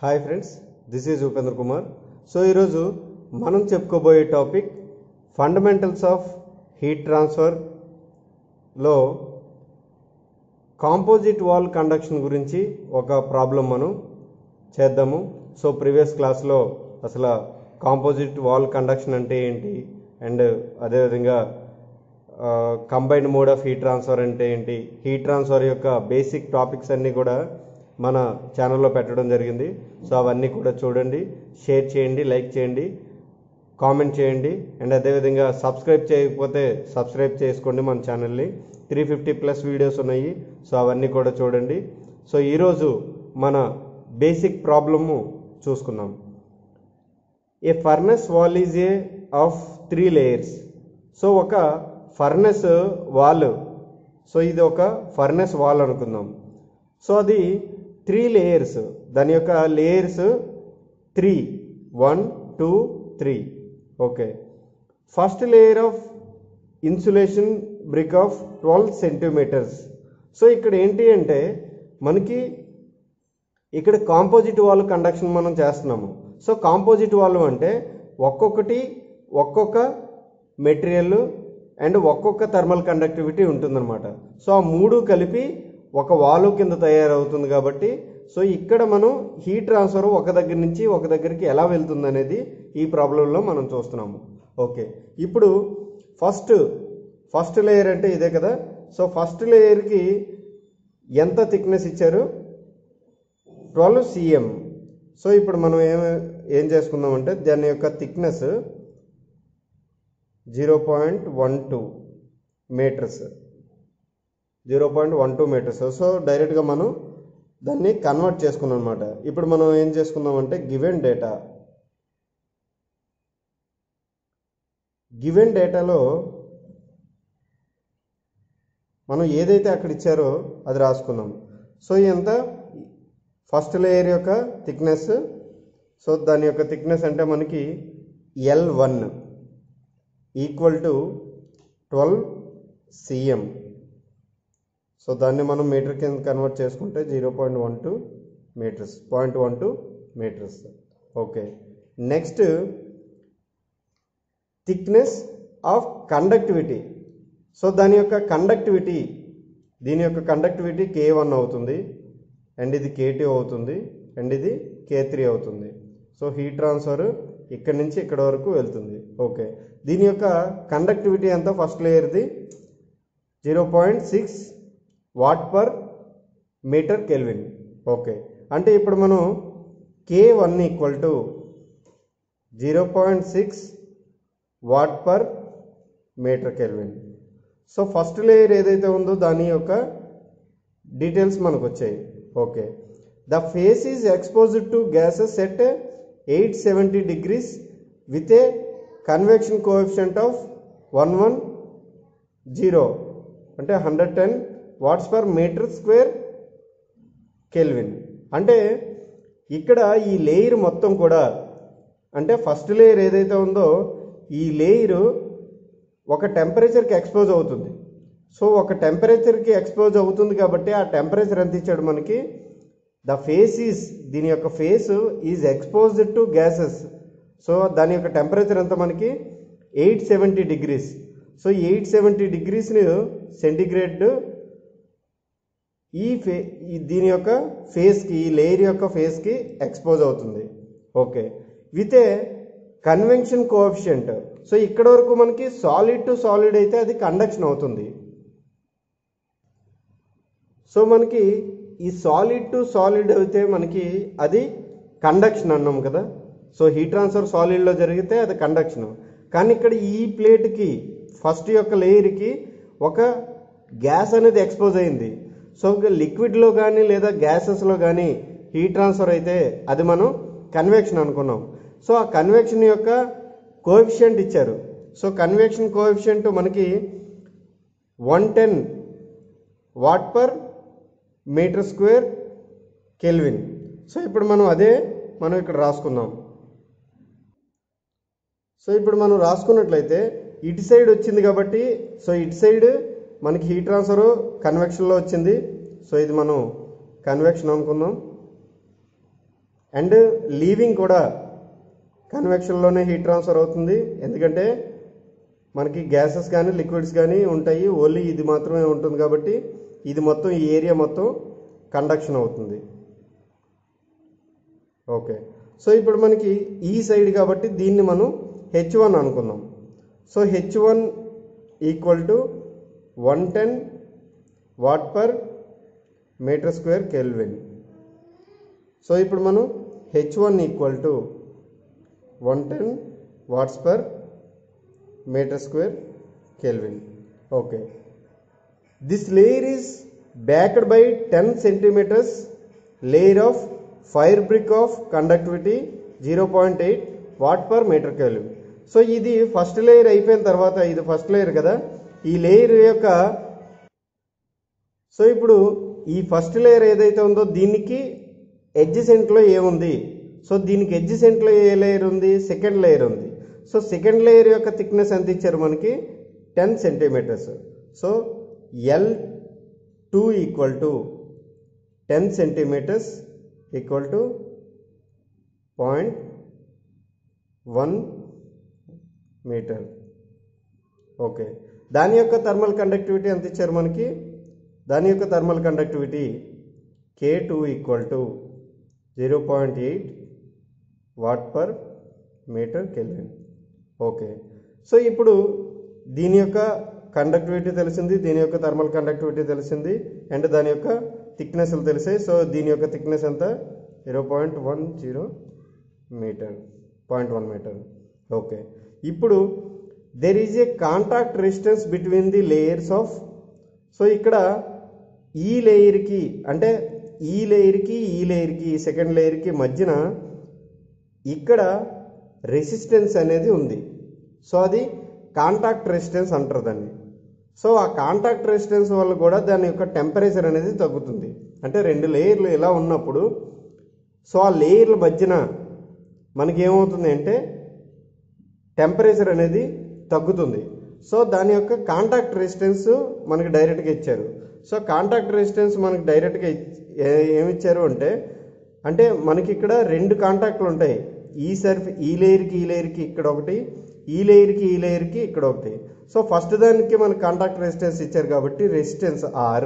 hi friends this is Upendra Kumar so ఈరోజు మనం చెప్పుకోబోయే టాపిక్ ఫండమెంటల్స్ ఆఫ్ హీట్ ట్రాన్స్ఫర్లో కాంపోజిట్ వాల్ కండక్షన్ గురించి ఒక ప్రాబ్లం మనం చేద్దాము సో ప్రీవియస్ క్లాస్లో అసలు కాంపోజిట్ వాల్ కండక్షన్ అంటే ఏంటి అండ్ అదేవిధంగా combined mode of heat transfer అంటే ఏంటి హీట్ ట్రాన్స్ఫర్ యొక్క బేసిక్ టాపిక్స్ అన్నీ కూడా మన ఛానల్లో పెట్టడం జరిగింది సో అవన్నీ కూడా చూడండి షేర్ చేయండి లైక్ చేయండి కామెంట్ చేయండి అండ్ అదేవిధంగా సబ్స్క్రైబ్ చేయకపోతే సబ్స్క్రైబ్ చేసుకోండి మన ఛానల్ని త్రీ ఫిఫ్టీ ప్లస్ వీడియోస్ ఉన్నాయి సో అవన్నీ కూడా చూడండి సో ఈరోజు మన బేసిక్ ప్రాబ్లము చూసుకుందాం a furnace wall is a of three layers so ఒక ఫర్నెస్ వాల్ సో ఇది ఒక ఫర్నెస్ వాల్ అనుకుందాం సో అది త్రీ లేయర్స్ దాని యొక్క layers three one two three okay first layer of insulation brick of twelve centimetres so ఇక్కడ ఏంటి అంటే మనకి ఇక్కడ కాంపోజిట్ వాల్ కండక్షన్ మనం చేస్తున్నాము సో కాంపోజిట్ వాల్ అంటే ఒక్కొక్కటి ఒక్కొక్క మెటీరియల్ అండ్ ఒక్కొక్క థర్మల్ కండక్టివిటీ ఉంటుందన్నమాట సో ఆ మూడు కలిపి ఒక వాలు కింద తయారవుతుంది కాబట్టి సో ఇక్కడ మనం హీట్ ట్రాన్స్ఫర్ ఒక దగ్గర నుంచి ఒక దగ్గరికి ఎలా వెళ్తుంది అనేది ఈ ప్రాబ్లంలో మనం చూస్తున్నాము ఓకే ఇప్పుడు ఫస్ట్ ఫస్ట్ లేయర్ అంటే ఇదే కదా సో ఫస్ట్ లేయర్కి ఎంత థిక్నెస్ ఇచ్చారు ట్వెల్వ్ సిఎం సో ఇప్పుడు మనం ఏం ఏం చేసుకుందామంటే దాని యొక్క thickness zero point one two metres zero point one two metres so డైరెక్ట్గా మనం దాన్ని కన్వర్ట్ చేసుకున్నాం అనమాట ఇప్పుడు మనం ఏం చేసుకుందామంటే గివెన్ డేటా గివెన్ డేటాలో మనం ఏదైతే అక్కడ ఇచ్చారో అది రాసుకుందాం సో ఎంత ఫస్ట్ లేయర్ యొక్క థిక్నెస్ సో దాని యొక్క థిక్నెస్ అంటే మనకి L one equal to twelve CM so దాన్ని మనం మీటర్ కింద కన్వర్ట్ చేసుకుంటే zero point one two metres point one two metres okay next thickness of conductivity so దాని యొక్క కండక్టివిటీ దీని యొక్క కండక్టివిటీ కే వన్ అవుతుంది అండ్ ఇది కే టూ అవుతుంది అండ్ ఇది కే త్రీ అవుతుంది సో హీట్ ట్రాన్స్ఫర్ ఇక్కడ నుంచి ఇక్కడ వరకు వెళ్తుంది ఓకే దీని యొక్క కండక్టివిటీ ఎంత ఫస్ట్ లేయర్ది zero point six watt per metre kelvin okay అంటే ఇప్పుడు మనం K one equal to zero point six watt per metre kelvin so first layer ఏదైతే ఉందో దాని యొక్క డీటెయిల్స్ మనకు వచ్చాయి okay the face is exposed to gases at eight seventy degrees with a convection coefficient of one one zero అంటే hundred ten watts per metre square kelvin అంటే ఇక్కడ ఈ లేయర్ మొత్తం కూడా అంటే ఫస్ట్ లేయర్ ఏదైతే ఉందో ఈ లేయరు ఒక టెంపరేచర్కి ఎక్స్పోజ్ అవుతుంది సో ఒక టెంపరేచర్కి ఎక్స్పోజ్ అవుతుంది కాబట్టి ఆ టెంపరేచర్ ఎంత ఇచ్చాడు మనకి ద ఫేస్ ఈజ్ దీని యొక్క face is exposed to gases so దాని యొక్క టెంపరేచర్ ఎంత మనకి eight seventy degrees so eight seventy డిగ్రీస్ని సెంటిగ్రేడ్ ఈ ఫే దీని యొక్క ఫేస్కి ఈ లేయర్ యొక్క ఫేస్కి ఎక్స్పోజ్ అవుతుంది okay with a convention coefficient so ఇక్కడ వరకు మనకి సాలిడ్ టు సాలిడ్ అయితే అది కండక్షన్ అవుతుంది సో మనకి ఈ సాలిడ్ టు సాలిడ్ అయితే మనకి అది కండక్షన్ అన్నాం కదా సో హీట్ ట్రాన్స్ఫర్ సాలిడ్లో జరిగితే అది కండక్షన్ కానీ ఇక్కడ ఈ ప్లేట్కి ఫస్ట్ యొక్క లేయర్కి ఒక గ్యాస్ అనేది ఎక్స్పోజ్ అయింది సో లిక్విడ్లో కానీ లేదా గ్యాసెస్లో కానీ హీట్ ట్రాన్స్ఫర్ అయితే అది మనం కన్వెక్షన్ అనుకున్నాం సో ఆ కన్వెక్షన్ యొక్క కోఎఫిషియంట్ ఇచ్చారు సో కన్వెక్షన్ కోఎఫిషియంట్ మనకి one ten watt per metre square kelvin so ఇప్పుడు మనం అదే మనం ఇక్కడ రాసుకుందాం సో ఇప్పుడు మనం రాసుకున్నట్లయితే ఇటు సైడ్ వచ్చింది కాబట్టి సో ఇటు సైడ్ మనకి హీట్ ట్రాన్స్ఫర్ కన్వెక్షన్లో వచ్చింది సో ఇది మనం కన్వెక్షన్ అనుకుందాం అండ్ లీవింగ్ కూడా కన్వెక్షన్లోనే హీట్ ట్రాన్స్ఫర్ అవుతుంది ఎందుకంటే మనకి గ్యాసెస్ కానీ లిక్విడ్స్ కానీ ఉంటాయి ఓన్లీ ఇది మాత్రమే ఉంటుంది కాబట్టి ఇది మొత్తం ఈ ఏరియా మొత్తం కండక్షన్ అవుతుంది ఓకే సో ఇప్పుడు మనకి ఈ సైడ్ కాబట్టి దీన్ని మనం హెచ్ వన్ అనుకుందాం so H one equal to one ten watt per metre square kelvin so ఇప్పుడు మనం H one equal to one ten watts per metre square kelvin okay this layer is backed by ten centimetres layer of fire brick of conductivity zero point eight watt per metre kelvin so ఇది first layer అయిపోయిన తర్వాత ఇది first layer కదా ఈ layer యొక్క so ఇప్పుడు ఈ first layer ఏదైతే ఉందో దీనికి ఎడ్జసెంట్లో ఏముంది సో దీనికి ఎడ్జసెంట్లో ఏ లేయర్ ఉంది సెకండ్ లేయర్ ఉంది సో సెకండ్ లేయర్ యొక్క థిక్నెస్ ఎంత ఇచ్చారు మనకి ten centimetres so L two equal to ten centimetres equal to point one metre okay దాని యొక్క థర్మల్ కండక్టివిటీ ఎంత ఇచ్చారు మనకి దాని యొక్క thermal conductivity K two equal to zero point eight watt per metre kelvin okay so ఇప్పుడు దీని యొక్క కండక్టివిటీ తెలిసింది దీని యొక్క థర్మల్ కండక్టివిటీ తెలిసింది అండ్ దాని యొక్క థిక్నెస్లు తెలిసాయి సో దీని యొక్క థిక్నెస్ ఎంత zero point one zero metre point one metre okay ఇప్పుడు there is a contact resistance between the layers of so ఇక్కడ ఈ లేయర్కి అంటే ఈ లేయర్కి ఈ లేయర్కి సెకండ్ లేయర్కి మధ్యన ఇక్కడ రెసిస్టెన్స్ అనేది ఉంది సో అది కాంటాక్ట్ రెసిస్టెన్స్ అంటారు దాన్ని సో ఆ కాంటాక్ట్ రెసిస్టెన్స్ వల్ల కూడా దాని యొక్క టెంపరేచర్ అనేది తగ్గుతుంది అంటే రెండు లేయర్లు ఇలా ఉన్నప్పుడు సో ఆ లేయర్ల మధ్యన మనకి ఏమవుతుంది అంటే టెంపరేచర్ అనేది తగ్గుతుంది సో దాని యొక్క కాంటాక్ట్ రెసిస్టెన్స్ మనకి డైరెక్ట్గా ఇచ్చారు సో కాంటాక్ట్ రెసిస్టెన్స్ మనకి డైరెక్ట్గా ఏమిచ్చారు అంటే అంటే మనకి ఇక్కడ రెండు కాంటాక్ట్లు ఉంటాయి ఈ సర్ఫ్ ఈ లేయర్కి ఈ లేయర్కి ఇక్కడ ఒకటి ఈ లేయర్కి ఈ లేయర్కి ఇక్కడ ఒకటి సో ఫస్ట్ దానికి మనకి కాంటాక్ట్ రెసిస్టెన్స్ ఇచ్చారు కాబట్టి రెసిస్టెన్స్ ఆర్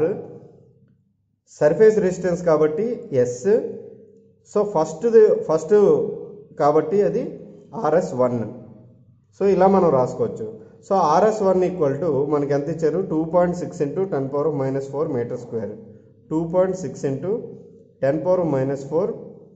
సర్ఫేస్ రెసిస్టెన్స్ కాబట్టి ఎస్ సో ఫస్ట్ ఫస్ట్ కాబట్టి అది ఆర్ఎస్ వన్ సో ఇలా మనం రాసుకోవచ్చు so RS one equal to మనకి ఎంత ఇచ్చారు two point six into ten power minus four metre square two point six into ten power minus four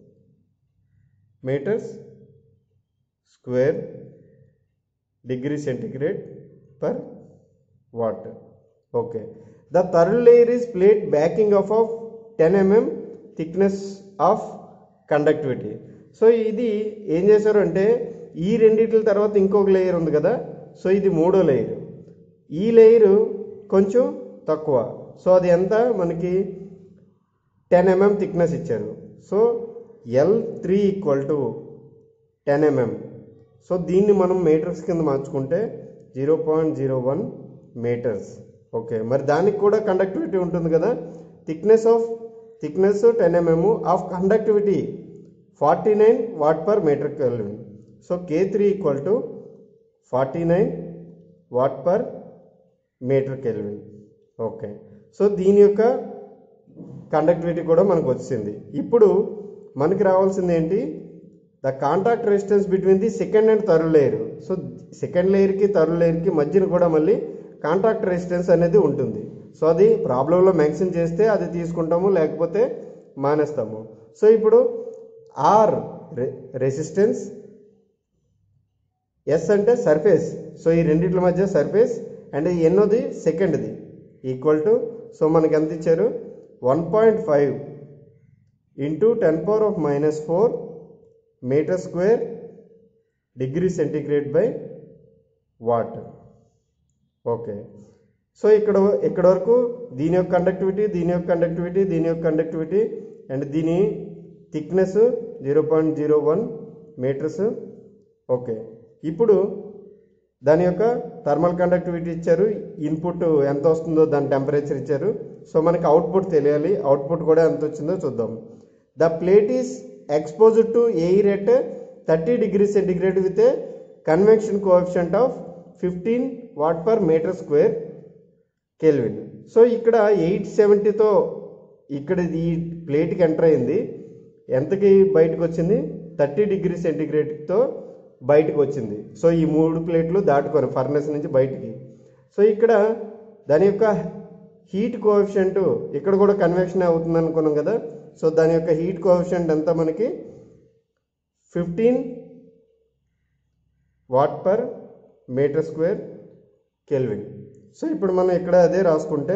metres square degree centigrade per watt okay the third layer is plate backing of of ten MM thickness of conductivity so ఇది ఏం చేశారు అంటే ఈ రెండిట్ల తర్వాత ఇంకొక layer ఉంది కదా so ఇది మూడో లేయర్ ఈ లేయర్ కొంచెం తక్కువ సో అది ఎంత మనకి టెన్ ఎంఎం థిక్నెస్ ఇచ్చారు so L three equal to ten MM so దీన్ని మనం మీటర్స్ కింద మార్చుకుంటే zero point zero one metres okay మరి దానికి కూడా కండక్టివిటీ ఉంటుంది కదా thickness of thickness ten MM of conductivity forty nine watt per metre kelvin so K three equal to forty nine watt per metre kelvin okay so దీని యొక్క conductivity కూడా మనకు వచ్చింది ఇప్పుడు మనకి రావాల్సింది ఏంటి the contact resistance between the second and third layer so second లేయర్కి థర్డ్ లేయర్కి మధ్యన కూడా మళ్ళీ కాంటాక్ట్ రెసిస్టెన్స్ అనేది ఉంటుంది సో అది ప్రాబ్లంలో మెన్షన్ చేస్తే అది తీసుకుంటాము లేకపోతే మానేస్తాము సో ఇప్పుడు ఆర్ రెసిస్టెన్స్ ఎస్ అంటే సర్ఫేస్ సో ఈ రెండిట్ల మధ్య సర్ఫేస్ అండ్ ఎన్నోది సెకండ్ది ఈక్వల్ టు సో మనకి ఎంత ఇచ్చారు one point five into ten power of minus four metre square degree centigrade by watt okay so ఇక్కడ ఇక్కడ వరకు దీని యొక్క కండక్టివిటీ దీని యొక్క కండక్టివిటీ దీని యొక్క కండక్టివిటీ అండ్ దీని thickness zero point zero one metres okay ఇప్పుడు దాని యొక్క థర్మల్ కండక్టివిటీ ఇచ్చారు ఇన్పుట్ ఎంత వస్తుందో దాని టెంపరేచర్ ఇచ్చారు సో మనకి అవుట్పుట్ తెలియాలి అవుట్పుట్ కూడా ఎంత వచ్చిందో చూద్దాం the plate is exposed to air at 30 degrees centigrade with a convection coefficient of 15 watt per meter square kelvin so ఇక్కడ ఎయిట్ సెవెంటీతో ఇక్కడ ఈ ప్లేట్కి ఎంటర్ అయింది ఎంతకి బయటకు వచ్చింది థర్టీ డిగ్రీ సెంటిగ్రేడ్తో బయటకు వచ్చింది సో ఈ మూడు ప్లేట్లు దాటుకొని ఫర్నెస్ నుంచి బయటికి సో ఇక్కడ దాని యొక్క హీట్ కోఎఫిషియంట్ ఇక్కడ కూడా కన్వెక్షన్ అవుతుంది అనుకున్నాం కదా సో దాని యొక్క హీట్ కోఎఫిషియంట్ ఎంత మనకి fifteen watt per metre square kelvin so ఇప్పుడు మనం ఇక్కడ అదే రాసుకుంటే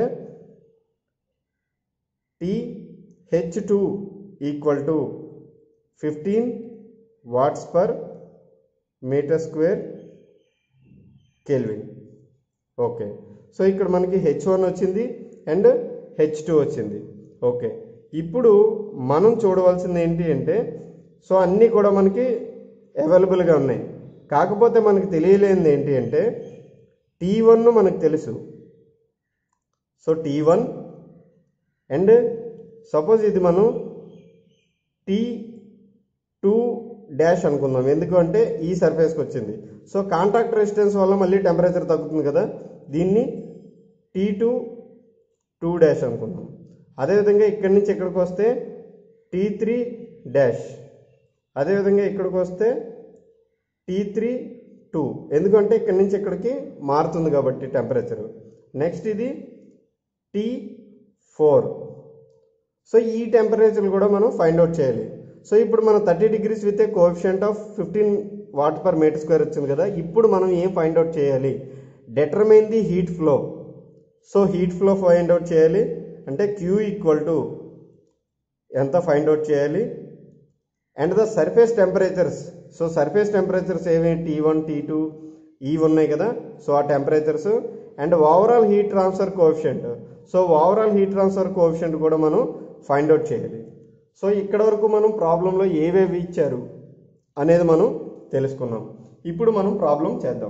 T H two equal to fifteen watts per metre square kelvin okay so ఇక్కడ మనకి హెచ్ వన్ వచ్చింది అండ్ హెచ్ టూ వచ్చింది ఓకే ఇప్పుడు మనం చూడవలసింది ఏంటి అంటే సో అన్నీ కూడా మనకి అవైలబుల్గా ఉన్నాయి కాకపోతే మనకి తెలియలేనిది ఏంటి అంటే టీ వన్ మనకు తెలుసు so T one and suppose ఇది మనం టీ టూ డాష్ అనుకుందాం ఎందుకంటే ఈ సర్ఫేస్కి వచ్చింది సో కాంటాక్ట్ రెసిస్టెన్స్ వల్ల మళ్ళీ టెంపరేచర్ తగ్గుతుంది కదా దీన్ని టీ టూ టూ డాష్ అనుకుందాం అదేవిధంగా ఇక్కడి నుంచి ఇక్కడికి వస్తే టీ త్రీ డాష్ అదేవిధంగా ఇక్కడికి వస్తే టీ త్రీ టూ ఎందుకంటే ఇక్కడి నుంచి ఇక్కడికి మారుతుంది కాబట్టి టెంపరేచర్ నెక్స్ట్ ఇది టీ ఫోర్ సో ఈ టెంపరేచర్ కూడా మనం ఫైండ్ అవుట్ చేయాలి సో ఇప్పుడు మనం thirty degrees with a coefficient of fifteen watt per metre square వచ్చింది కదా ఇప్పుడు మనం ఏం ఫైండ్ అవుట్ చేయాలి determine the heat flow so heat flow find out చేయాలి అంటే క్యూ ఈక్వల్ టు ఎంత ఫైండ్ అవుట్ చేయాలి and the surface temperatures so surface temperatures ఏమి టీ వన్ టీ టూ ఇవి ఉన్నాయి కదా సో ఆ temperatures and overall heat transfer coefficient so overall heat transfer coefficient కూడా మనం ఫైండ్ అవుట్ చేయాలి సో ఇక్కడ వరకు మనం ప్రాబ్లంలో ఏవేవి ఇచ్చారు అనేది మనం తెలుసుకున్నాం ఇప్పుడు మనం ప్రాబ్లం చేద్దాం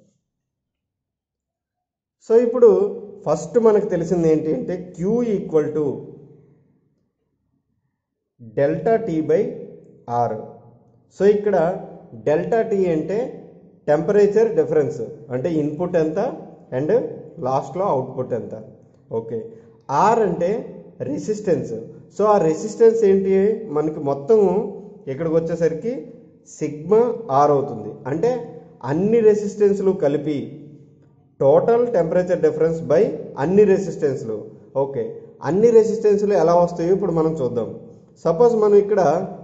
సో ఇప్పుడు ఫస్ట్ మనకు తెలిసింది ఏంటి అంటే Q equal to delta T by R so ఇక్కడ డెల్టా టీ అంటే టెంపరేచర్ డిఫరెన్స్ అంటే ఇన్పుట్ ఎంత అండ్ లాస్ట్లో అవుట్పుట్ ఎంత ఓకే ఆర్ అంటే రెసిస్టెన్స్ సో ఆ రెసిస్టెన్స్ ఏంటి మనకి మొత్తం ఇక్కడికి వచ్చేసరికి సిగ్మా ఆర్ అవుతుంది అంటే అన్ని రెసిస్టెన్స్లు కలిపి టోటల్ టెంపరేచర్ డిఫరెన్స్ బై అన్ని రెసిస్టెన్స్లు ఓకే అన్ని రెసిస్టెన్స్లు ఎలా వస్తాయో ఇప్పుడు మనం చూద్దాం సపోజ్ మనం ఇక్కడ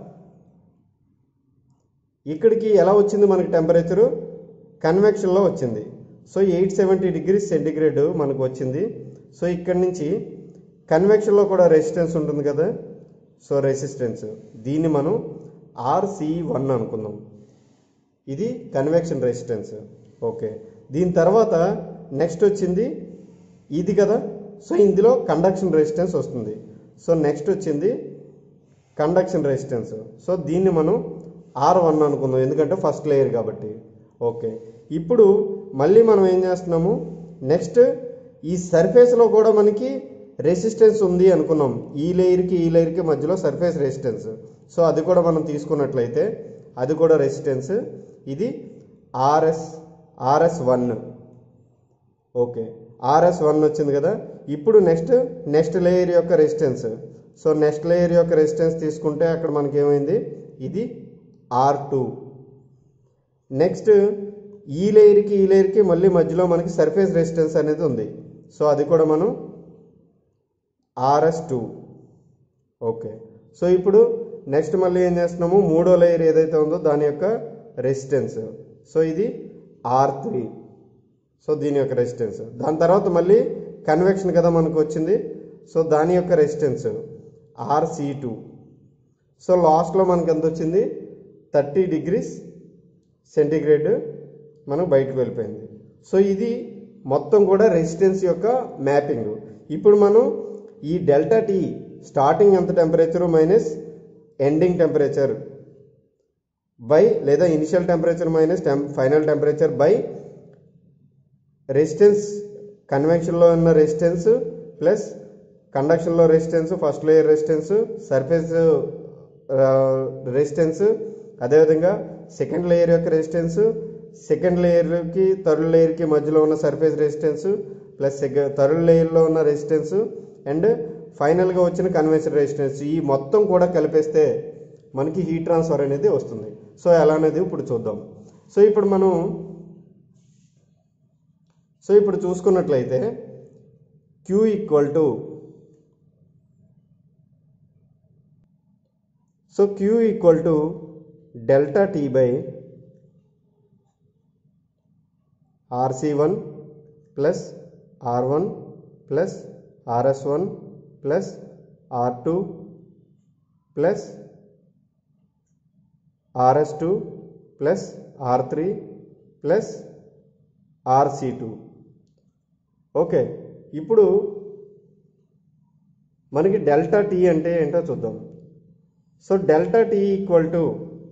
ఇక్కడికి ఎలా వచ్చింది మనకి టెంపరేచరు కన్వెక్షన్లో వచ్చింది so eight seventy degrees centigrade మనకు వచ్చింది సో ఇక్కడి నుంచి కన్వెక్షన్లో కూడా రెసిస్టెన్స్ ఉంటుంది కదా సో రెసిస్టెన్స్ దీన్ని మనం ఆర్సి వన్ అనుకుందాం ఇది కన్వెక్షన్ రెసిస్టెన్స్ ఓకే దీని తర్వాత నెక్స్ట్ వచ్చింది ఇది కదా సో ఇందులో కండక్షన్ రెసిస్టెన్స్ వస్తుంది సో నెక్స్ట్ వచ్చింది కండక్షన్ రెసిస్టెన్స్ సో దీన్ని మనం ఆర్ వన్ అనుకుందాం ఎందుకంటే ఫస్ట్ లేయర్ కాబట్టి ఓకే ఇప్పుడు మళ్ళీ మనం ఏం చేస్తున్నాము నెక్స్ట్ ఈ సర్ఫేస్లో కూడా మనకి రెసిస్టెన్స్ ఉంది అనుకున్నాం ఈ లేయర్కి ఈ లేయర్కి మధ్యలో సర్ఫేస్ రెసిస్టెన్స్ సో అది కూడా మనం తీసుకున్నట్లయితే అది కూడా రెసిస్టెన్స్ ఇది RS RS one okay RS one వచ్చింది కదా ఇప్పుడు నెక్స్ట్ నెక్స్ట్ లేయర్ యొక్క రెసిస్టెన్స్ సో నెక్స్ట్ లేయర్ యొక్క రెసిస్టెన్స్ తీసుకుంటే అక్కడ మనకి ఏమైంది ఇది ఆర్ టూ నెక్స్ట్ ఈ లేయర్కి ఈ లేయర్కి మళ్ళీ మధ్యలో మనకి సర్ఫేస్ రెసిస్టెన్స్ అనేది ఉంది సో అది కూడా మనం ఆర్ఎస్ టూ ఓకే సో ఇప్పుడు నెక్స్ట్ మళ్ళీ ఏం చేస్తున్నాము మూడో లేయర్ ఏదైతే ఉందో దాని యొక్క రెసిస్టెన్స్ సో ఇది ఆర్ త్రీ సో దీని యొక్క రెసిస్టెన్స్ దాని తర్వాత మళ్ళీ కన్వెక్షన్ కదా మనకు వచ్చింది సో దాని యొక్క రెసిస్టెన్స్ ఆర్సి టూ సో లాస్ట్లో మనకి ఎంత వచ్చింది థర్టీ డిగ్రీస్ సెంటిగ్రేడ్ మనకు బయటకు వెళ్ళిపోయింది సో ఇది మొత్తం కూడా రెసిస్టెన్స్ యొక్క మ్యాపింగ్ ఇప్పుడు మనం ఈ డెల్టా టీ స్టార్టింగ్ ఎంత temperature minus ending temperature by లేదా ఇనిషియల్ టెంపరేచర్ మైనస్ టెం ఫైనల్ టెంపరేచర్ బై రెసిస్టెన్స్ కన్వెన్షన్లో ఉన్న రెసిస్టెన్స్ ప్లస్ కండక్షన్లో resistance first layer resistance surface resistance అదేవిధంగా సెకండ్ లేయర్ యొక్క రెసిస్టెన్స్ సెకండ్ లేయర్కి థర్డ్ లేయర్కి మధ్యలో ఉన్న సర్ఫేస్ రెసిస్టెన్స్ ప్లస్ థర్డ్ లేయర్లో ఉన్న రెసిస్టెన్స్ అండ్ ఫైనల్గా వచ్చిన కన్వెన్షన్ రెసిస్టెన్స్ ఈ మొత్తం కూడా కలిపేస్తే మనకి హీట్ ట్రాన్స్ఫర్ అనేది వస్తుంది సో ఎలా అనేది ఇప్పుడు చూద్దాం సో ఇప్పుడు మనం సో ఇప్పుడు చూసుకున్నట్లయితే Q equal to so Q equal to delta T by RC one plus R one plus RS one plus R two plus RS two plus R three plus RC two okay ఇప్పుడు మనకి delta T అంటే ఏంటో చూద్దాం so delta T equal to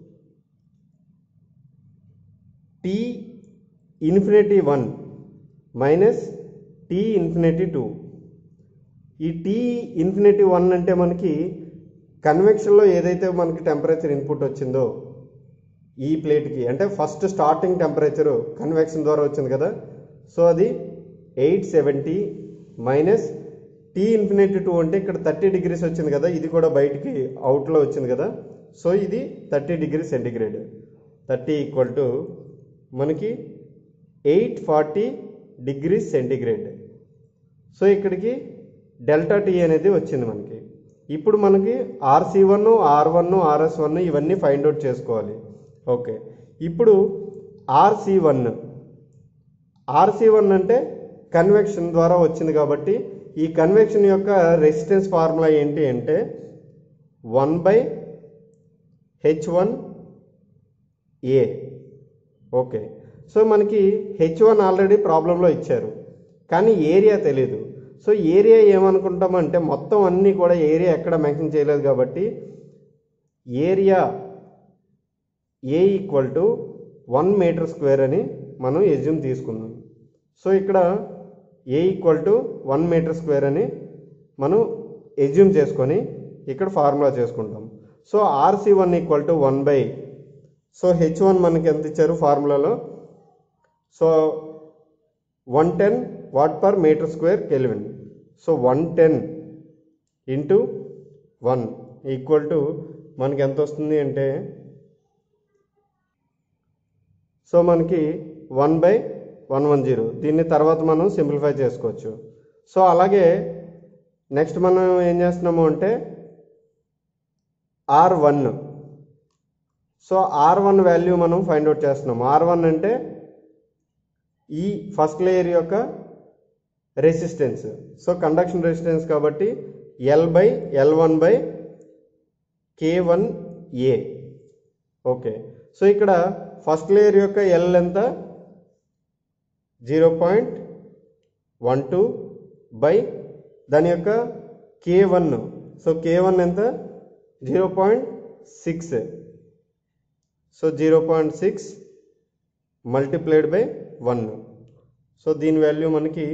T infinity one minus T infinity two ఈ T infinity one అంటే మనకి కన్వెక్షన్లో ఏదైతే మనకి టెంపరేచర్ ఇన్పుట్ వచ్చిందో ఈ ప్లేట్కి అంటే ఫస్ట్ స్టార్టింగ్ టెంపరేచర్ కన్వెక్షన్ ద్వారా వచ్చింది కదా సో అది eight seventy minus T infinity two అంటే ఇక్కడ థర్టీ డిగ్రీస్ వచ్చింది కదా ఇది కూడా బయటికి అవుట్లో వచ్చింది కదా సో ఇది thirty degree centigrade thirty equal to మనకి eight forty degree centigrade so ఇక్కడికి డెల్టా టీ అనేది వచ్చింది మనకి ఇప్పుడు మనకి RC one R one RS one ఇవన్నీ ఫైండ్ అవుట్ చేసుకోవాలి ఓకే ఇప్పుడు ఆర్సీ వన్ ఆర్సీ వన్ అంటే కన్వెక్షన్ ద్వారా వచ్చింది కాబట్టి ఈ కన్వెక్షన్ యొక్క రెసిస్టెన్స్ ఫార్ములా ఏంటి అంటే one by H one A okay so మనకి హెచ్ వన్ ఆల్రెడీ ప్రాబ్లంలో ఇచ్చారు కానీ ఏరియా తెలియదు సో ఏరియా ఏమనుకుంటామంటే మొత్తం అన్నీ కూడా ఏరియా ఎక్కడ మెన్షన్ చేయలేదు కాబట్టి area A equal to one metre square అని మనం ఎజ్యూమ్ తీసుకుందాం సో ఇక్కడ A equal to one metre square అని మనం ఎజ్యూమ్ చేసుకొని ఇక్కడ ఫార్ములా చేసుకుంటాం so RC one equal to one by so H one మనకి ఎంత ఇచ్చారు ఫార్ములాలో so one ten watt per metre square kelvin so one ten into one equal to మనకి ఎంత వస్తుంది అంటే సో మనకి one by one one zero దీన్ని తర్వాత మనం సింప్లిఫై చేసుకోవచ్చు సో అలాగే నెక్స్ట్ మనం ఏం చేస్తున్నాము అంటే R one so R one value మనం ఫైండ్ అవుట్ చేస్తున్నాము ఆర్ వన్ అంటే ఈ ఫస్ట్ లేయర్ యొక్క రెసిస్టెన్స్ సో కండక్షన్ రెసిస్టెన్స్ కాబట్టి L by L one by K one A okay so ఇక్కడ ఫస్ట్ లేయర్ యొక్క ఎల్ ఎంత zero point one two by దాని యొక్క K one so K one ఎంత zero point six so zero point six multiplied by one so దీని value మనకి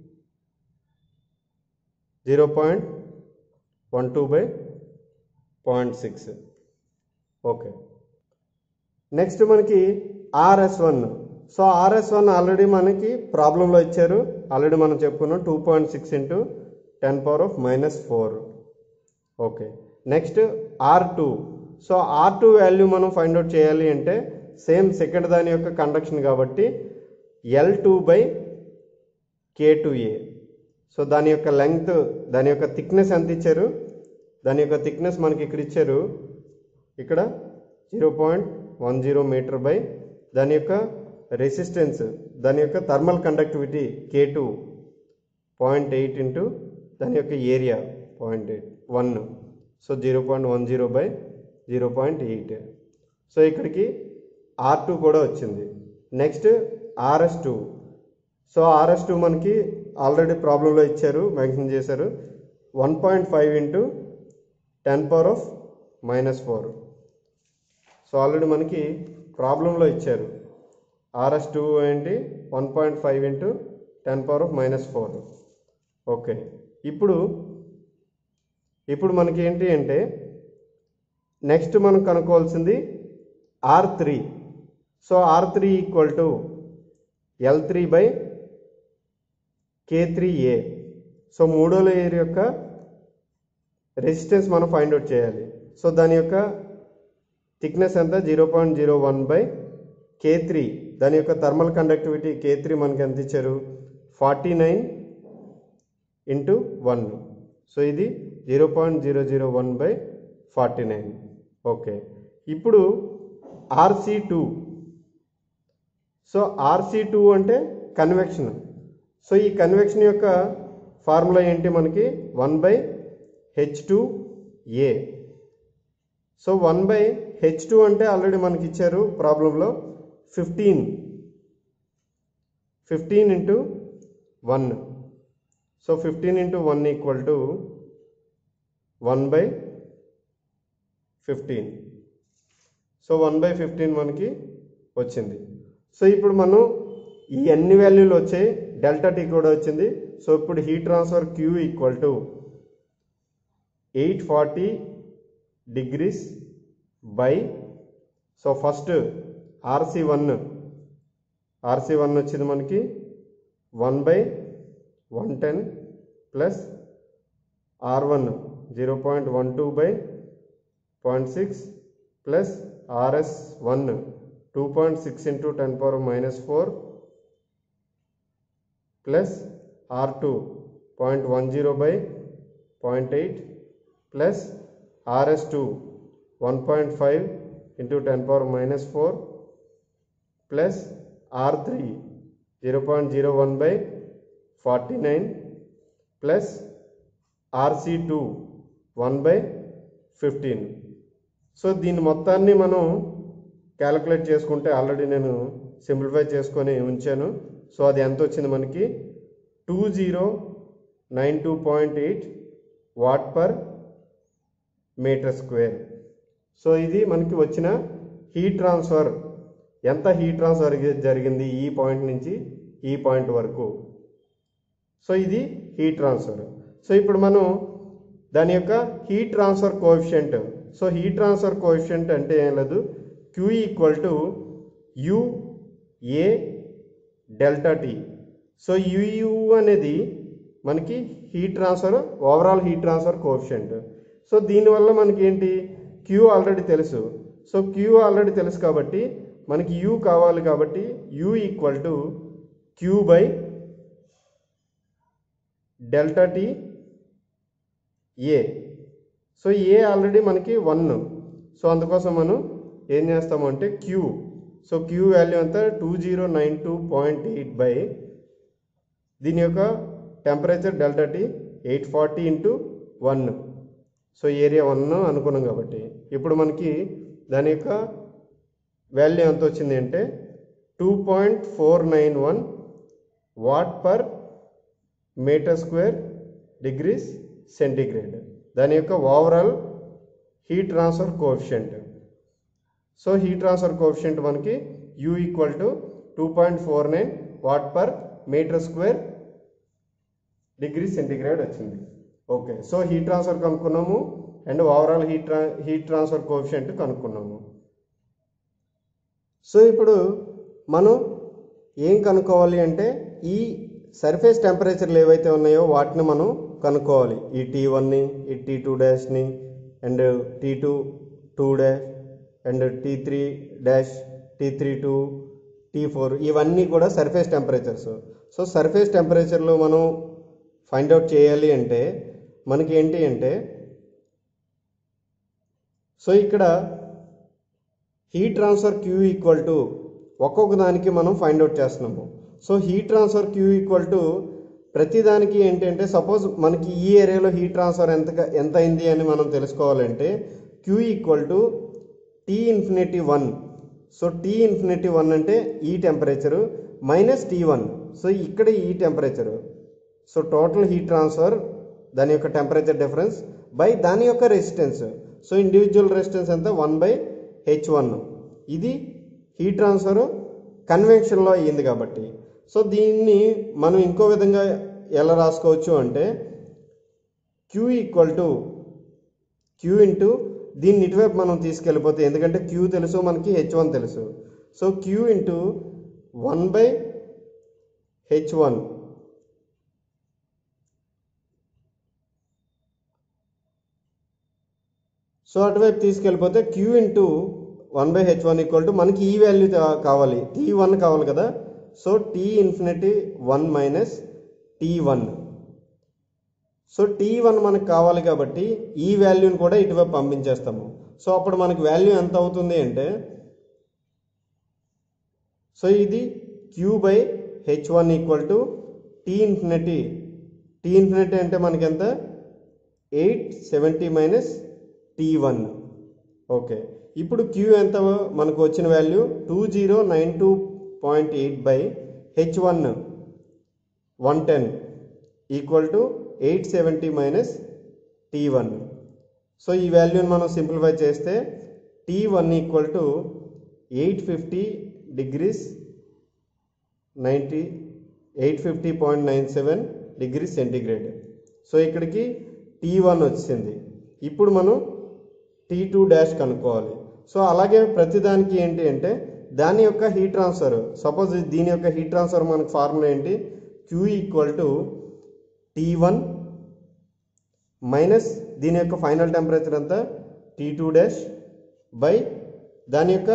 zero point one two by point six okay next మనకి RS one so RS one already మనకి ప్రాబ్లంలో ఇచ్చారు already మనం చెప్పుకున్నాం two point six into ten power of minus four okay next R two so R two value మనం find out చేయాలి అంటే same second దాని యొక్క కండక్షన్ కాబట్టి L two by K two A so దాని యొక్క లెంగ్త్ దాని యొక్క థిక్నెస్ ఎంత ఇచ్చారు దాని యొక్క థిక్నెస్ మనకి ఇక్కడ ఇచ్చారు ఇక్కడ zero point one zero metre by దాని యొక్క రెసిస్టెన్స్ దాని యొక్క thermal conductivity K two point eight into దాని యొక్క area point eight one so zero point one zero by zero point eight so ఇక్కడికి ఆర్ టూ కూడా వచ్చింది next RS two so RS two మనకి ఆల్రెడీ ప్రాబ్లంలో ఇచ్చారు మెన్షన్ చేశారు one point five into ten power of minus four so already మనకి ప్రాబ్లంలో ఇచ్చారు ఆర్ఎస్ టూ ఏంటి one point five into ten power of minus four okay ఇప్పుడు ఇప్పుడు మనకి ఏంటి అంటే నెక్స్ట్ మనం కనుక్కోవాల్సింది R three so R three equal to L three by K three A so మూడో లేయర్ యొక్క రెసిస్టెన్స్ మనం ఫైండ్ అవుట్ చేయాలి సో దాని యొక్క థిక్నెస్ ఎంత zero point zero one by K three దాని యొక్క థర్మల్ కండక్టివిటీ కే త్రీ మనకి ఎంత ఇచ్చారు forty nine into one so ఇది zero point zero zero one by forty nine okay ఇప్పుడు RC two so RC two అంటే convection so ఈ convection యొక్క ఫార్ములా ఏంటి మనకి one by H two A so one by H two అంటే ఆల్రెడీ మనకి ఇచ్చారు ప్రాబ్లంలో fifteen fifteen into one so fifteen into one equal to one by fifteen so one by fifteen మనకి వచ్చింది సో ఇప్పుడు మనం ఈ అన్ని వాల్యూలు వచ్చాయి డెల్టా టీ కూడా వచ్చింది సో ఇప్పుడు heat transfer Q equal to eight forty degrees by so first RC one RC one వచ్చింది మనకి one by one ten plus R one zero point one two by point six plus RS one two point six into ten power minus four plus R two point one zero by point eight plus RS two one point five into ten power minus four plus R three zero point zero one by forty nine plus RC two one by fifteen so దీని మొత్తాన్ని మనం calculate చేసుకుంటే already నేను simplify చేసుకొని ఉంచాను so అది ఎంత వచ్చింది మనకి two zero nine two point eight watt per metre square so ఇది మనకి వచ్చిన హీట్ ట్రాన్స్ఫర్ ఎంత హీట్ ట్రాన్స్ఫర్ జరిగింది ఈ పాయింట్ నుంచి ఈ పాయింట్ వరకు సో ఇది హీట్ ట్రాన్స్ఫర్ సో ఇప్పుడు మనం దాని యొక్క heat transfer coefficient so heat transfer coefficient అంటే ఏం లేదు Q equal to U A delta T so U U అనేది మనకి heat transfer overall heat transfer coefficient so దీనివల్ల మనకి ఏంటి క్యూ ఆల్రెడీ తెలుసు సో క్యూ ఆల్రెడీ తెలుసు కాబట్టి మనకి యూ కావాలి కాబట్టి U equal to Q by delta T A so A already మనకి వన్ సో అందుకోసం మనం ఏం చేస్తామంటే క్యూ సో క్యూ వాల్యూ అంతా two zero nine two point eight by దీని యొక్క temperature delta T eight forty into one so area one అనుకున్నాం కాబట్టి ఇప్పుడు మనకి దాని యొక్క వాల్యూ ఎంత వచ్చింది అంటే two point four nine one watt per metre square degrees centigrade దాని యొక్క overall heat transfer coefficient so heat transfer coefficient మనకి U equal to two point four nine watt per metre square degree centigrade వచ్చింది okay so heat transfer కనుక్కున్నాము and overall heat tra heat transfer coefficient కనుక్కున్నాము so ఇప్పుడు మనం ఏం కనుక్కోవాలి అంటే ఈ సర్ఫేస్ టెంపరేచర్లు ఏవైతే ఉన్నాయో వాటిని మనం కనుక్కోవాలి ఈ టీ వన్ని ఈ టీ టూ డాష్ని and T two two dash and T three dash T three two T four ఇవన్నీ కూడా సర్ఫేస్ టెంపరేచర్స్ సో సర్ఫేస్ టెంపరేచర్లో మనం ఫైండ్ అవుట్ చేయాలి అంటే మనకి ఏంటి అంటే సో ఇక్కడ heat transfer Q equal to ఒక్కొక్క దానికి మనం ఫైండ్ అవుట్ చేస్తున్నాము so heat transfer Q equal to ప్రతి దానికి ఏంటంటే సపోజ్ మనకి ఈ ఏరియాలో హీట్ ట్రాన్స్ఫర్ ఎంత ఎంత అయింది అని మనం తెలుసుకోవాలంటే Q equal to T infinity one so T infinity one అంటే ఈ temperature minus T one so ఇక్కడ ఈ temperature so total heat transfer దాని యొక్క టెంపరేచర్ డిఫరెన్స్ బై దాని యొక్క రెసిస్టెన్స్ సో ఇండివిజువల్ రెసిస్టెన్స్ ఎంత వన్ బై హెచ్ వన్ ఇది హీట్ ట్రాన్స్ఫర్ కన్వెన్షన్లో అయ్యింది కాబట్టి సో దీన్ని మనం ఇంకో విధంగా ఎలా రాసుకోవచ్చు అంటే Q equal to Q into దీన్ని ఇటువైపు మనం తీసుకెళ్ళిపోతే ఎందుకంటే క్యూ తెలుసు మనకి హెచ్ వన్ తెలుసు so Q into one by H one so అటువైపు తీసుకెళ్ళిపోతే Q into one by H one equal to మనకి ఈ వాల్యూ కావాలి టీ వన్ కావాలి కదా so T infinity one minus T one so T one మనకు కావాలి కాబట్టి ఈ వాల్యూని కూడా ఇటువైపు పంపించేస్తాము సో అప్పుడు మనకి వాల్యూ ఎంత అవుతుంది అంటే సో ఇది Q by H one equal to T infinity T infinity అంటే మనకి ఎంత eight seventy minus T one okay ఇప్పుడు క్యూ ఎంత మనకు వచ్చిన value two zero nine two point eight by H one one ten equal to eight seventy minus T one so ఈ వాల్యూని మనం సింప్లిఫై చేస్తే T one equal to eight fifty degrees ninety eight fifty point nine seven degree centigrade so ఇక్కడికి tea one వచ్చింది ఇప్పుడు మనం T two dash కనుక్కోవాలి so అలాగే ప్రతిదానికి ఏంటి అంటే దాని యొక్క హీట్ ట్రాన్స్ఫర్ సపోజ్ దీని యొక్క హీట్ ట్రాన్స్ఫర్ మనకు ఫార్ములా ఏంటి Q equal to T one minus దీని యొక్క ఫైనల్ టెంపరేచర్ ఎంత టీ టూ డాష్ బై దాని యొక్క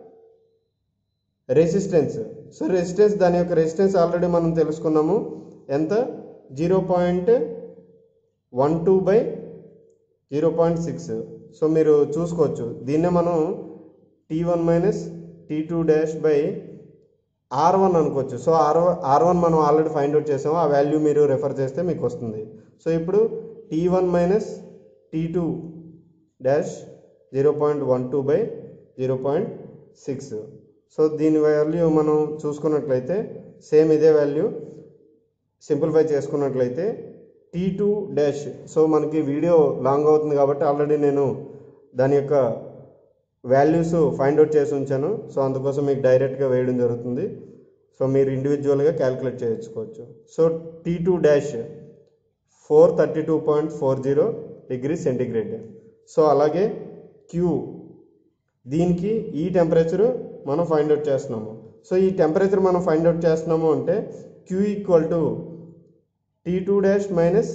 రెసిస్టెన్స్ సో రెసిస్టెన్స్ దాని యొక్క రెసిస్టెన్స్ ఆల్రెడీ మనం తెలుసుకున్నాము ఎంత zero point one two by zero point six so మీరు చూసుకోవచ్చు దీన్నే మనం T one minus T two dash by R one అనుకోవచ్చు సో ఆర్ ఆర్ వన్ మనం ఆల్రెడీ ఫైండ్ అవుట్ చేసాము ఆ వాల్యూ మీరు రెఫర్ చేస్తే మీకు వస్తుంది సో ఇప్పుడు T one minus T two dash zero point one two by zero point six so దీని వాల్యూ మనం చూసుకున్నట్లయితే సేమ్ ఇదే వాల్యూ సింప్లిఫై చేసుకున్నట్లయితే టీ టూ డాష్ సో మనకి వీడియో లాంగ్ అవుతుంది కాబట్టి ఆల్రెడీ నేను దాని యొక్క వాల్యూస్ ఫైండ్ అవుట్ చేసి ఉంచాను సో అందుకోసం మీకు డైరెక్ట్గా వేయడం జరుగుతుంది సో మీరు ఇండివిజువల్గా క్యాలిక్యులేట్ చేయించుకోవచ్చు so T two dash four thirty two point four zero degree centigrade so అలాగే క్యూ దీనికి ఈ టెంపరేచర్ మనం ఫైండ్ అవుట్ చేస్తున్నాము సో ఈ టెంపరేచర్ మనం ఫైండ్ అవుట్ చేస్తున్నాము అంటే Q equal to T two dash minus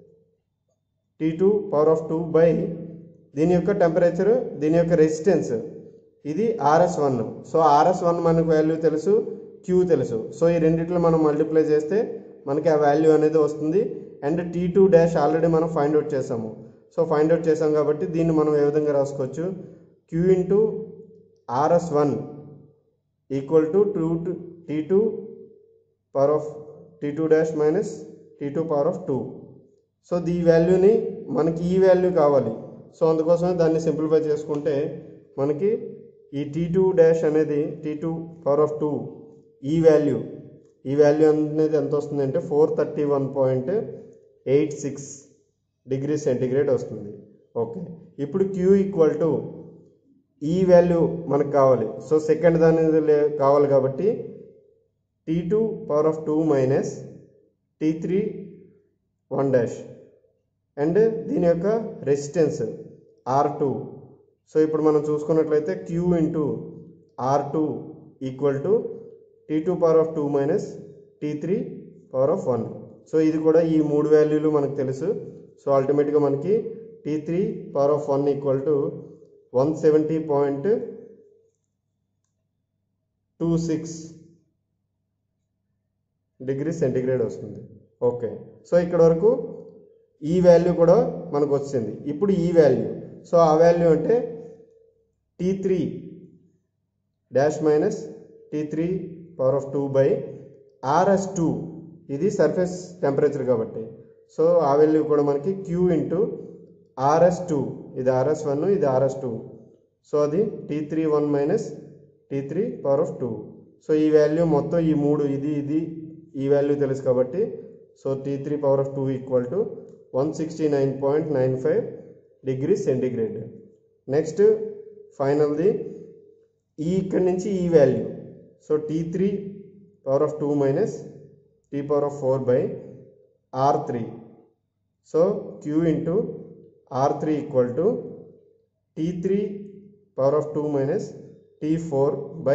T two power of two by దీని యొక్క టెంపరేచర్ దీని యొక్క రెసిస్టెన్స్ ఇది RS one so RS one మనకు వాల్యూ తెలుసు క్యూ తెలుసు సో ఈ రెండిట్లో మనం మల్టిప్లై చేస్తే మనకి ఆ వాల్యూ అనేది వస్తుంది and T two dash already మనం ఫైండ్ అవుట్ చేసాము సో ఫైండ్ అవుట్ చేసాం కాబట్టి దీన్ని మనం ఏ విధంగా రాసుకోవచ్చు Q into RS one equal to two to T two power of T two dash minus T two power of two so ఈ వాల్యూని మనకి ఈ వాల్యూ కావాలి సో అందుకోసమే దాన్ని సింప్లిఫై చేసుకుంటే మనకి ఈ టీ టూ డాష్ అనేది T two power of two ఈ వాల్యూ ఈ వాల్యూ అనేది ఎంత వస్తుంది అంటే four thirty one point eight six degree centigrade వస్తుంది ఓకే ఇప్పుడు క్యూ ఈక్వల్ టు ఈ వాల్యూ మనకు కావాలి సో సెకండ్ దాని లే- కావాలి కాబట్టి T two power of two minus T three one dash and దీని యొక్క రెసిస్టెన్స్ ఆర్ టూ సో ఇప్పుడు మనం చూసుకున్నట్లయితే Q into R two equal to T two power of two minus T three power of one so ఇది కూడా ఈ మూడు వాల్యూలు మనకు తెలుసు సో అల్టిమేట్గా మనకి T three power of one equal to one seventy point two six degree centigrade వస్తుంది okay so ఇక్కడ వరకు ఈ వాల్యూ కూడా మనకు వచ్చింది ఇప్పుడు ఈ వాల్యూ సో ఆ వాల్యూ అంటే T three dash minus T three power of two by R S two ఇది సర్ఫేస్ టెంపరేచర్ కాబట్టి సో ఆ వాల్యూ కూడా మనకి క్యూ ఇంటూ ఆర్ఎస్ టూ ఇది ఆర్ఎస్ వన్ ఇది ఆర్ఎస్ టూ సో అది T three one minus T three power of two so ఈ value మొత్తం ఈ మూడు ఇది ఇది ఈ వాల్యూ తెలుసు కాబట్టి so T three power of two equal to one sixty nine point nine five degree centigrade next ఫైనల్ది ఈ ఇక్కడి నుంచి ఈ value so T three power of two minus T power of four by R three so Q into R three equal to T three power of two minus tea four by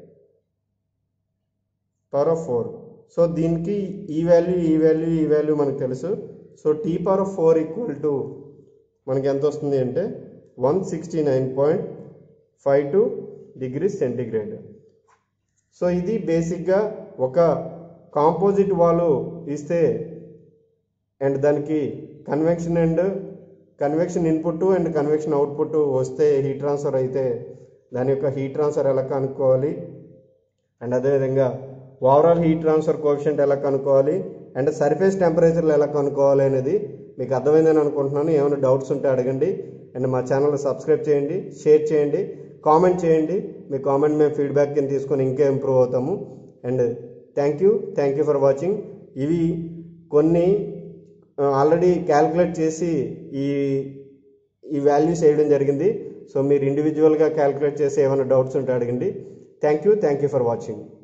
power of four so దీనికి ఈ value ఈ value ఈ value మనకు తెలుసు so T power of four equal to మనకి ఎంత వస్తుంది అంటే one sixty nine point five two degree centigrade so ఇది బేసిక్గా ఒక కాంపోజిట్ వాలు ఇస్తే అండ్ దానికి convection and convection input and convection output వస్తే హీట్ ట్రాన్స్ఫర్ అయితే దాని యొక్క హీట్ ట్రాన్స్ఫర్ ఎలా కనుక్కోవాలి అండ్ అదేవిధంగా ఓవరాల్ హీట్ ట్రాన్స్ఫర్ కోఎఫిషియంట్ ఎలా కనుక్కోవాలి అండ్ సర్ఫేస్ టెంపరేచర్లు ఎలా కనుక్కోవాలి అనేది మీకు అర్థమైందని అనుకుంటున్నాను ఏమైనా డౌట్స్ ఉంటే అడగండి అండ్ మా ఛానల్ సబ్స్క్రైబ్ చేయండి షేర్ చేయండి కామెంట్ చేయండి మీ కామెంట్ మేము ఫీడ్బ్యాక్ కింద తీసుకొని ఇంకా ఇంప్రూవ్ అవుతాము and thank you thank you for watching ఇవి కొన్ని ఆల్రెడీ క్యాల్కులేట్ చేసి ఈ ఈ వాల్యూస్ వేయడం జరిగింది సో మీరు ఇండివిజువల్గా క్యాల్కులేట్ చేసి ఏమైనా డౌట్స్ ఉంటే అడగండి thank you thank you for watching